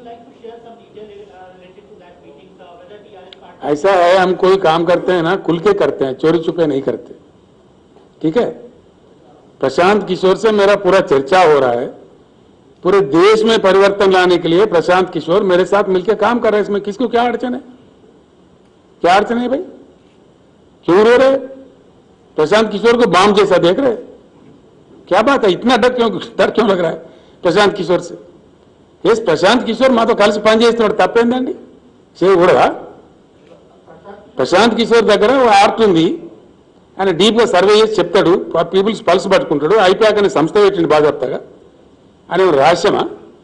like to share some detail uh, related to that meeting, uh, whether TRS party ऐसा है हम कोई काम करते हैं ना खुल के करते हैं चोरी छुपे नहीं करते ठीक है प्रशांत किशोर से मेरा पूरा चर्चा हो रहा है पूरे देश में परिवर्तन लाने के लिए प्रशांत किशोर मेरे साथ मिलकर काम कर रहे हैं इसमें किसको क्या अड़चन है क्या अड़चन है भाई क्यों रो रहे प्रशांत किशोर को बाम जैसा देख रहे क्या बात है इतना डर क्यों डर क्यों लग रहा है ప్రశాంత్ కిషోర్ से ఎస్ ప్రశాంత్ కిషోర్ మాతో కలిసి పనిచేస్తున్నాడు తప్పేందండి చేయకూడదా ప్రశాంత్ కిషోర్ దగ్గర ఓ ఆర్ట్ ఉంది ఆయన డీప్గా సర్వే చేసి చెప్తాడు పీపుల్స్ పల్స్ పట్టుకుంటాడు ఐపాక్ అనే సంస్థ పెట్టిండు బాగా అని ఏమైనా రహస్యమా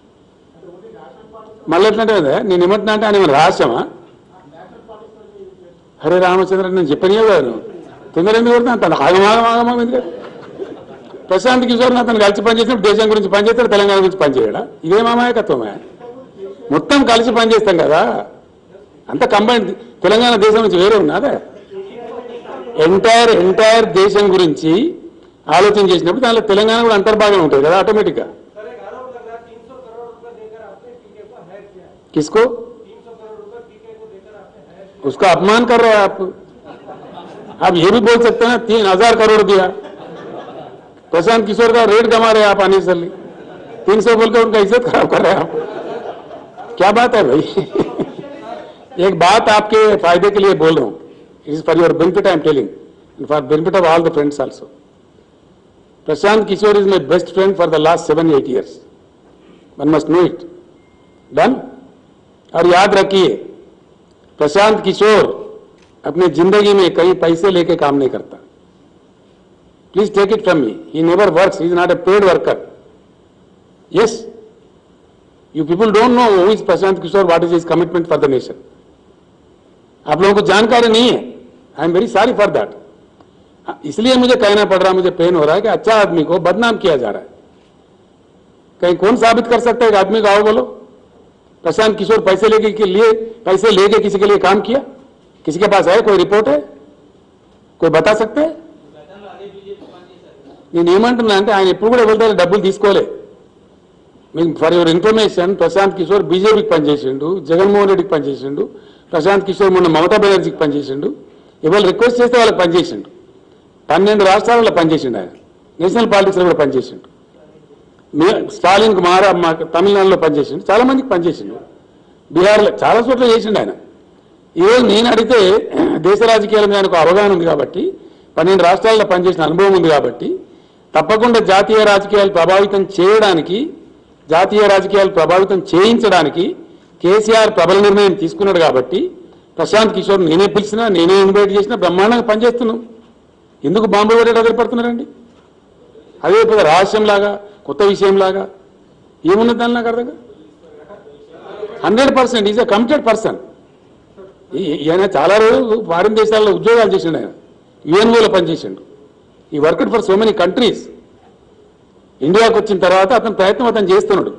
మళ్ళీ ఎట్లంటే కదా నేను ఏమంటున్నా అంటే ఆయన ఏమైనా రహస్యమా హరే రామచంద్ర నేను చెప్పని కదా నువ్వు తొందర ఎందుకు కొడుతున్నా అంత ఆగమాగం ఆగమాగం ఎందుకు ప్రశాంత్ కిషోర్ అతను కలిసి పనిచేసినప్పుడు దేశం గురించి పనిచేస్తాడు తెలంగాణ గురించి పనిచేయడా ఇదే మామాయకత్వమే మొత్తం కలిసి పనిచేస్తాం కదా అంత కంబైన్ తెలంగాణ దేశం నుంచి వేరే ఉన్నదే ఎంటైర్ ఎంటైర్ దేశం గురించి ఆలోచన చేసినప్పుడు దానిలో తెలంగాణ కూడా అంతర్భాగం ఉంటుంది కదా ఆటోమేటిక్గా सर एक आरोप लग रहा है तीन सौ करोड़ रुपए देकर आपने टीके को हायर किया किसको तीन सौ करोड़ रुपए टीके को देकर आपने हायर किया उसका अपमान कर रहे हैं आप आप ये भी बोल सकते हैं तीन हजार करोड़ दिया प्रशांत किशोर का रेट कमा रहे हैं आप अनिसरली तीन सौ बोल के उनका इज्जत खराब कर रहे हैं आप क्या बात है भाई एक बात आपके फायदे के लिए बोल रहा हूँ it is for your benefit I am telling for benefit of all the friends also Prashant Kishor is my best friend for the last seven eight years one must know it done और याद रखिए प्रशांत किशोर अपने जिंदगी में कहीं पैसे लेके काम नहीं करता please take it from me he never works is not a paid worker yes you people don't know who is Prashant Kishor what is is commitment for the nation आप लोगों को जानकारी नहीं है I am very sorry for that इसलिए मुझे कहना पड़ रहा है मुझे पेन हो रहा है कि अच्छा आदमी को बदनाम किया जा रहा है कहीं कौन साबित कर सकता है कि आदमी का आओ बोलो प्रशांत किशोर पैसे लेके के लिए पैसे लेके किसी के लिए काम किया किसी के पास है कोई रिपोर्ट है कोई बता सकते हैं నేను ఏమంటున్నా అంటే ఆయన ఎప్పుడు కూడా ఎవరి దగ్గర డబ్బులు తీసుకోలే మీకు for your information Prashant Kishor బీజేపీకి పనిచేసిండు జగన్మోహన్ రెడ్డికి పనిచేసిండు ప్రశాంత్ కిషోర్ మొన్న మమతా బెనర్జీకి పనిచేసిండు ఎవరు రిక్వెస్ట్ చేస్తే వాళ్ళకి పనిచేసిండు పన్నెండు రాష్ట్రాలలో పనిచేసిండు ఆయన నేషనల్ పాలిటిక్స్లో కూడా పనిచేసిండు మే- స్టాలిన్ కుమార్ మా తమిళనాడులో పనిచేసిండు చాలా మందికి పనిచేసిండు బీహార్లో చాలా చోట్ల చేసిండు ఆయన ఈరోజు నేను అడిగితే దేశ రాజకీయాల మీద ఆయనకు అవగాహన ఉంది కాబట్టి పన్నెండు రాష్ట్రాల్లో పనిచేసిన అనుభవం ఉంది కాబట్టి తప్పకుండా జాతీయ రాజకీయాలు ప్రభావితం చేయడానికి జాతీయ రాజకీయాలు ప్రభావితం చేయించడానికి కేసీఆర్ ప్రబల నిర్ణయం తీసుకున్నాడు కాబట్టి ప్రశాంత్ కిషోర్ నేనే పిలిచినా నేనే ఇన్వైట్ చేసినా బ్రహ్మాండంగా పనిచేస్తున్నాం ఎందుకు బాంబు పెట్టేట ఎదురుపడుతున్నారండి అదే పెద్ద రహస్యంలాగా కొత్త విషయంలాగా ఏమున్నది దాని నాకు అర్థం hundred percent is a committed person ఈయన చాలా రోజులు ఫారిన్ దేశాల్లో ఉద్యోగాలు చేసిండు ఆయన యుఎన్ఓలో పనిచేసిండు ఈ work for so many countries ఇండియాకి వచ్చిన తర్వాత అతని ప్రయత్నం అతను చేస్తున్నాడు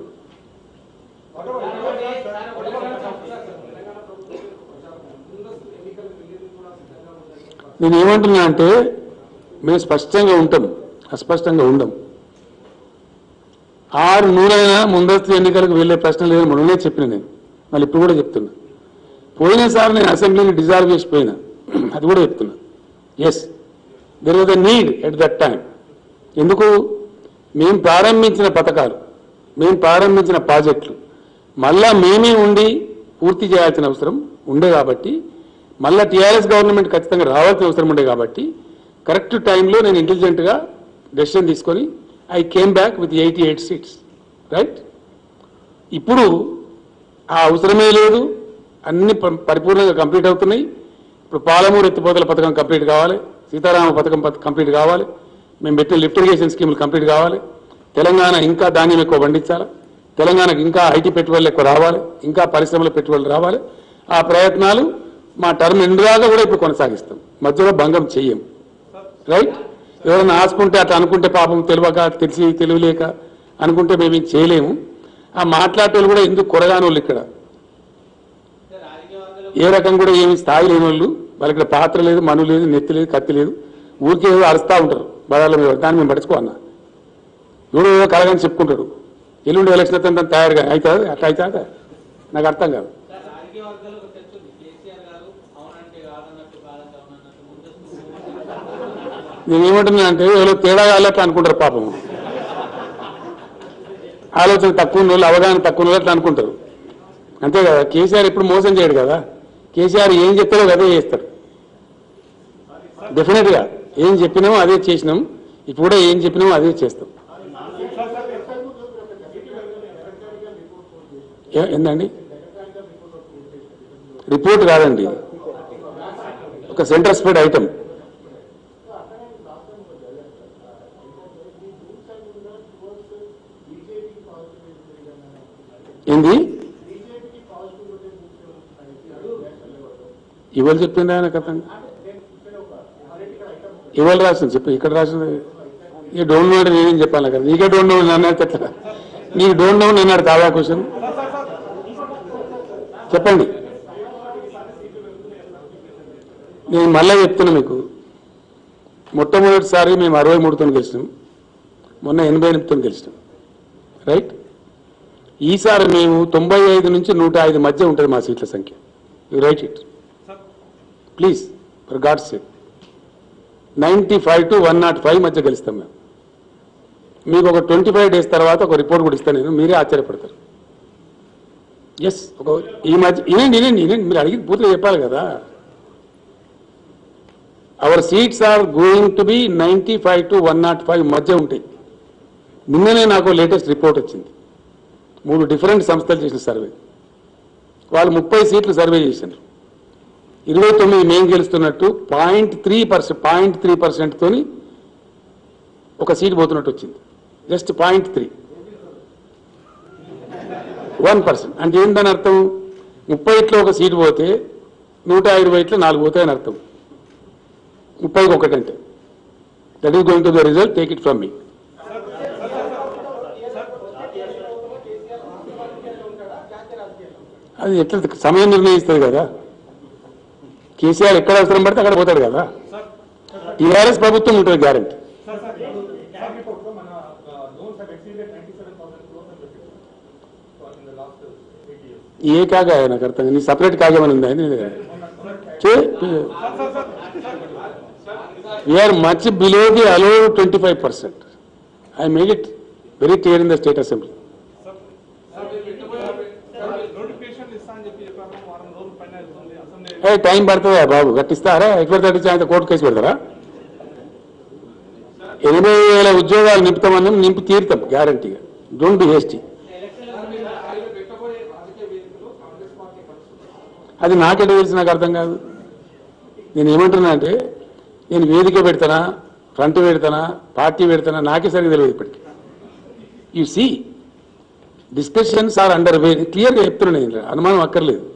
నేను ఏమంటున్నా అంటే మేము స్పష్టంగా ఉంటాం అస్పష్టంగా ఉండం ఆరు నూరైనా ముందస్తు ఎన్నికలకు వెళ్ళే ప్రశ్న లేదని మొన్ననే చెప్పిన నేను మళ్ళీ ఇప్పుడు కూడా చెప్తున్నా పోయినసారి నేను అసెంబ్లీని డిజాల్వ్ చేసిపోయినా అది కూడా చెప్తున్నా yes there was a need at that time ఎందుకు మేము ప్రారంభించిన పథకాలు మేము ప్రారంభించిన ప్రాజెక్టులు మళ్ళా మేమే ఉండి పూర్తి చేయాల్సిన అవసరం ఉండే కాబట్టి మళ్ళా టీఆర్ఎస్ గవర్నమెంట్ ఖచ్చితంగా రావాల్సిన అవసరం ఉండే కాబట్టి కరెక్ట్ టైంలో నేను ఇంటెలిజెంట్గా డెసిషన్ తీసుకొని I came back with eighty eight seats right ఇప్పుడు ఆ అవసరమే లేదు అన్ని ప- పరిపూర్ణంగా కంప్లీట్ అవుతున్నాయి ఇప్పుడు పాలమూరు ఎత్తిపోతల పథకం కంప్లీట్ కావాలి సీతారామ పథకం పథ- కంప్లీట్ కావాలి మేము పెట్టిన లిఫ్ట్ ఇరిగేషన్ స్కీములు కంప్లీట్ కావాలి తెలంగాణ ఇంకా ధాన్యం ఎక్కువ పండించాలి తెలంగాణకు ఇంకా ఐటీ పెట్టుబడులు ఎక్కువ రావాలి ఇంకా పరిశ్రమల పెట్టుబడులు రావాలి ఆ ప్రయత్నాలు మా టర్మ్ ఎండుదాకా కూడా ఇప్పుడు కొనసాగిస్తాం మధ్యలో భంగం చెయ్యం రైట్ ఎవరైనా ఆసుకుంటే అట్లా అనుకుంటే పాపం తెలియక తెలిసి తెలియలేక అనుకుంటే మేము ఏం చేయలేము ఆ మాట్లాడేవాళ్ళు కూడా ఎందుకు కొరగాని వాళ్ళు ఇక్కడ ఏ రకం కూడా ఏమి స్థాయి లేని వాళ్ళు వాళ్ళకి ఇక్కడ పాత్ర లేదు మను లేదు నెత్తి లేదు కత్తి లేదు ఊరికే ఏదో అరుస్తూ ఉంటారు బదాల మీద దాన్ని మేము పడుచుకోవన్నా ఎవడో ఏదో కలగని చెప్పుకుంటాడు ఎల్లుండి ఎలక్షన్ అయితే తయారుగా అవుతుంది అట్లా అవుతుందా నాకు అర్థం కాదు రాజకీయ వర్గాల్లో ఒక చర్చ ఉంది కేసీఆర్ గారు అవునంటే కాదన్నట్టు కాదంటే అవునన్నట్టు ముందస్తు నేను ఏమంటున్నా అంటే ఎవరో తేడా కాలేక అనుకుంటారు పాపం ఆలోచన తక్కువ ఉన్న వాళ్ళు అవగాహన తక్కువ ఉన్న వాళ్ళు అట్లా అనుకుంటారు అంతే కదా కేసీఆర్ ఎప్పుడు మోసం చేయడు కదా కేసీఆర్ ఏం చెప్తారో అదే చేస్తాడు డెఫినెట్ గా ఏం చెప్పినామో అదే చేసినాం ఇప్పుడు కూడా ఏం చెప్పినామో అదే చేస్తాం ఏ- ఏందండి రిపోర్ట్ కాదండి ఒక సెంటర్ స్ప్రెడ్ ఐటమ్ ఏంది ఇవాళ చెప్పిందా నాకు అర్థం ఇవాళ రాసింది చెప్పు ఇక్కడ రాసింది ఈ డోంట్ నో అంటే నేనేం చెప్పాలి కదా నీకే డోంట్ నో నన్ను అడిగితే ఎట్లా నీకు డోంట్ నో నేను అడితే తావా క్వశ్చన్ చెప్పండి నేను మళ్ళీ చెప్తున్నా మీకు మొట్టమొదటిసారి మేము అరవై మూడుతో గెలిచినాం మొన్న ఎనభై ఎనిమిదితో గెలిచినాం రైట్ ఈసారి మేము తొంభై ఐదు నుంచి నూట ఐదు మధ్య ఉంటుంది మా సీట్ల సంఖ్య you write it please for god's sake ninety five to one nought five మధ్య గెలుస్తాం మేము మీకు ఒక ట్వంటీ ఫైవ్ డేస్ తర్వాత ఒక రిపోర్ట్ కూడా ఇస్తాను నేను మీరే ఆశ్చర్యపడతారు ఎస్ ఒక ఈ మధ్య వినండి వినండి వినండి మీరు అడిగి పూర్తిగా చెప్పాలి కదా our seats are going to be ninety five to one nought five మధ్య ఉంటాయి నిన్ననే నాకు లేటెస్ట్ రిపోర్ట్ వచ్చింది మూడు డిఫరెంట్ సంస్థలు చేసిన సర్వే వాళ్ళు ముప్పై సీట్లు సర్వే చేశారు ఇరవై తొమ్మిది మేము గెలుస్తున్నట్టు point three percent point three పర్సెంట్తోని ఒక సీట్ పోతున్నట్టు వచ్చింది just point three one percent అంటే ఏందని అర్థం ముప్పై ఇట్లో ఒక సీట్ పోతే నూట ఇరవై ఇట్లో నాలుగు పోతాయని అర్థం ముప్పైకి ఒకటి అంటే that is going to the result take it from me అది ఎట్లా సమయం నిర్ణయిస్తుంది కదా కేసీఆర్ ఎక్కడ అవసరం పడితే అక్కడ పోతాడు కదా టీఆర్ఎస్ ప్రభుత్వం ఉంటుంది గ్యారంటీ సార్ సార్ సార్ రిపోర్ట్లో మన లోన్స్ have exceeded 97,000 crores అని చెప్పారు sir in the last eight years ఏ కాగా నాకు అర్థం నీ సపరేట్ కాగేమని ఉందా నీ దగ్గర we are much below the allowed twenty five percent I made it very clear in the state assembly notification ఇస్తా అని చెప్పి చెప్పారు వారం రోజుల పైన వెళ్తుంది అసెంబ్లీ ఏ టైం పడుతుందా బాబు గట్టిస్తారా ఎక్కడ తగ్గించి ఆయన కోర్టు కేసు పెడతారా ఎనభై వేల ఉద్యోగాలు నింపుతామని నింపి తీరుతాం గ్యారంటీగా డోంట్ బి హేస్టీ పెట్టబోయే రాజకీయ వేదికలో కాంగ్రెస్ పార్టీ పరిస్థితి అది నాకెట తెలిసి నాకు అర్థం కాదు నేను ఏమంటున్నా అంటే నేను వేదిక పెడతానా ఫ్రంట్ పెడతానా పార్టీ పెడతానా నాకే సరిగ్గా తెలియదు ఇప్పటికి you see discussions are under way క్లియర్గా చెప్తున్నా నేను అనుమానం అక్కర్లేదు